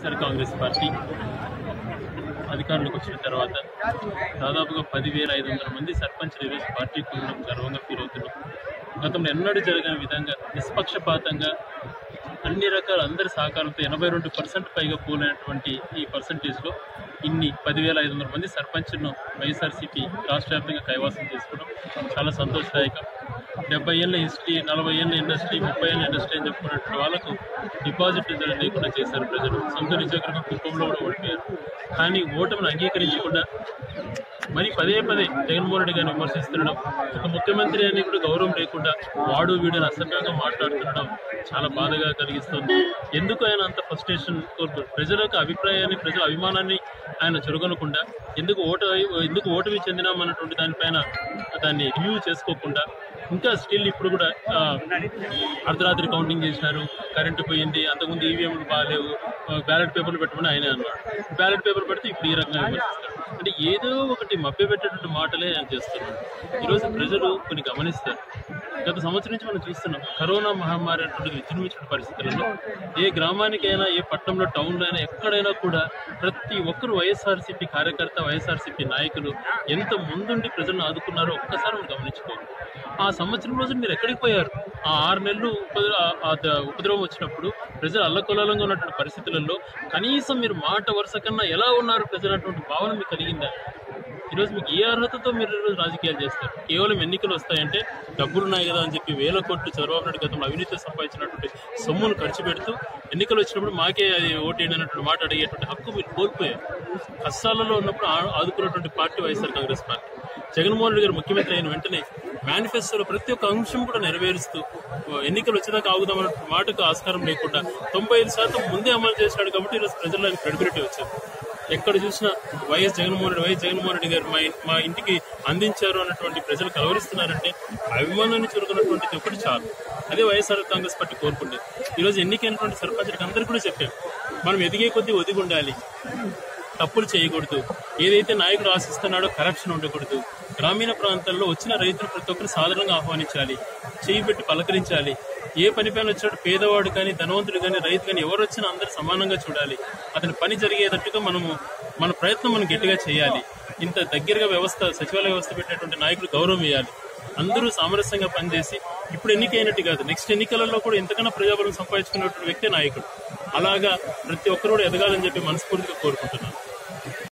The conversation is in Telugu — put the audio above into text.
వైఎస్ఆర్ కాంగ్రెస్ పార్టీ అధికారంలోకి వచ్చిన తర్వాత దాదాపుగా పదివేల ఐదు వందల మంది సర్పంచ్లు ఈరోజు పార్టీకి ఉండడం గర్వంగా ఫీల్ అవుతున్నాం గతంలో ఎన్నడూ జరగని విధంగా నిష్పక్షపాతంగా అన్ని రకాల అందరి సహకారంతో ఎనభై రెండు పర్సెంట్ పైగా పోలైనటువంటి ఈ పర్సంటేజ్లో ఇన్ని పదివేల ఐదు వందల మంది సర్పంచ్లను వైఎస్ఆర్సీపీ రాష్ట్ర వ్యాప్తంగా కైవాసం చేసుకోవడం చాలా సంతోషదాయకం డెబ్బై ఏళ్ళ హిస్టరీ నలభై ఏళ్ళ ఇండస్ట్రీ ముప్పై ఏళ్ళ ఇండస్ట్రీ అని చెప్పుకున్నట్టు వాళ్ళకు డిపాజిట్ లేకుండా చేశారు ప్రజలు సొంత నిజగ్రహం కుప్పంలో కూడా ఓడిపోయారు కానీ ఓటమిని అంగీకరించకుండా మరి పదే పదే జగన్మోహన్ రెడ్డి గారిని విమర్శిస్తుండడం ఒక ముఖ్యమంత్రి అని కూడా గౌరవం లేకుండా వాడు వీడిని అసభ్యంగా మాట్లాడుతుండడం చాలా బాధగా కలిగిస్తుంది ఎందుకు ఆయన అంత ఫ్రస్ట్రేషన్ కోరుకోరు ప్రజల యొక్క అభిప్రాయాన్ని ప్రజల అభిమానాన్ని ఆయన చురగొనకుండా ఎందుకు ఓటు ఎందుకు ఓటమి చెందినామన్నటువంటి దానిపైన దాన్ని రివ్యూ చేసుకోకుండా ఇంకా స్టిల్ ఇప్పుడు కూడా ఆ, అర్ధరాత్రి కౌంటింగ్ చేసినారు కరెంటు పోయింది అంతకుముందు ఈవీఎంలు బాగాలేవు బ్యాలెట్ పేపర్లు పెట్టమని ఆయనే అన్నాడు బ్యాలెట్ పేపర్ పెడితే ఇప్పుడు ఈ రకంగా విమర్శిస్తారు అంటే ఏదో ఒకటి మభ్యపెట్టేటువంటి మాటలే ఆయన చేస్తున్నాడు ఈరోజు ప్రజలు కొన్ని గమనిస్తారు గత సంవత్సరం నుంచి మనం చూస్తున్నాం కరోనా మహమ్మారి అనేటువంటిది విజృంభించిన పరిస్థితులలో ఏ గ్రామానికైనా ఏ పట్టణంలో టౌన్లో అయినా ఎక్కడైనా కూడా ప్రతి ఒక్కరు వైఎస్ఆర్సీపీ కార్యకర్త వైఎస్ఆర్సీపీ నాయకులు ఎంత ముందుండి ప్రజలను ఆదుకున్నారో ఒక్కసారి మనం గమనించుకోవాలి ఆ సంవత్సరం రోజులు మీరు ఎక్కడికి పోయారు ఆ ఆరు నెలలు ఉపద్ర- ఆ- ఆ ద- ఉపద్రవం వచ్చినప్పుడు ప్రజలు అల్లకొల్లంగా ఉన్నటువంటి పరిస్థితులలో కనీసం మీరు మాట వరుస కన్నా ఎలా ఉన్నారు ప్రజలు అటువంటి భావన మీకు కలిగిందా ఈరోజు మీకు ఏ అర్హతతో మీరు ఈరోజు రాజకీయాలు చేస్తారు కేవలం ఎన్నికలు వస్తాయంటే డబ్బులు ఉన్నాయి కదా అని చెప్పి వేల కోట్లు చంద్రబాబు నాయుడు గతంలో అవినీతి సంపాదించినటువంటి సొమ్మును ఖర్చు పెడుతూ ఎన్నికలు వచ్చినప్పుడు మాకే అది ఓటేయండి అన్నటువంటి మాట అడిగేటువంటి హక్కు మీరు కోల్పోయారు కష్టాలలో ఉన్నప్పుడు ఆ- ఆదుకున్నటువంటి పార్టీ వైఎస్ఆర్ కాంగ్రెస్ పార్టీ జగన్మోహన్ రెడ్డి గారు ముఖ్యమంత్రి అయిన వెంటనే మేనిఫెస్టోలో ప్రతి ఒక్క అంశం కూడా నెరవేరుస్తూ ఎన్నికలు వచ్చేదాకా ఆగుదామన్న మాటకు ఆస్కారం లేకుండా తొంభై ఐదు శాతం ముందే అమలు చేసినాడు కాబట్టి ఈరోజు ప్రజల్లో ఆయన క్రెడిబిలిటీ వచ్చింది ఎక్కడ చూసినా వైఎస్ జగన్మోహన్ రెడ్డి వైఎస్ జగన్మోహన్ రెడ్డి గారు మా ఇన్- మా ఇంటికి అందించారు అన్నటువంటి ప్రజలు కలవరిస్తున్నారంటే అభిమానాన్ని చురుకున్నటువంటిది ఒకటి చాలు అదే వైఎస్ఆర్ కాంగ్రెస్ పార్టీ కోరుకుంటుంది ఈరోజు ఎన్నికైనటువంటి సర్పంచులకు అందరికీ కూడా చెప్పాం మనం ఎదిగే కొద్దీ ఒదిగి ఉండాలి తప్పులు చేయకూడదు ఏదైతే నాయకుడు ఆశిస్తున్నాడో కరప్షన్ ఉండకూడదు గ్రామీణ ప్రాంతాల్లో వచ్చిన రైతులు ప్రతి ఒక్కరు సాధారణంగా ఆహ్వానించాలి చేయి పెట్టి పలకరించాలి ఏ పని పైన వచ్చినట్టు పేదవాడు కానీ ధనవంతుడు కానీ రైతు కానీ ఎవరు వచ్చినా అందరూ సమానంగా చూడాలి అతని పని జరిగేటట్టుగా మనము మన ప్రయత్నం మనం గట్టిగా చేయాలి ఇంత దగ్గరగా వ్యవస్థ సచివాలయ వ్యవస్థ పెట్టినటువంటి నాయకులు గౌరవం ఇవ్వాలి అందరూ సామరస్యంగా పనిచేసి ఇప్పుడు ఎన్నికైనట్టు కాదు నెక్స్ట్ ఎన్నికలలో కూడా ఎంతకన్నా ప్రజాబలం సంపాదించుకున్నటువంటి వ్యక్తే నాయకుడు అలాగా ప్రతి ఒక్కరు కూడా ఎదగాలని చెప్పి మనస్ఫూర్తిగా కోరుకుంటున్నాను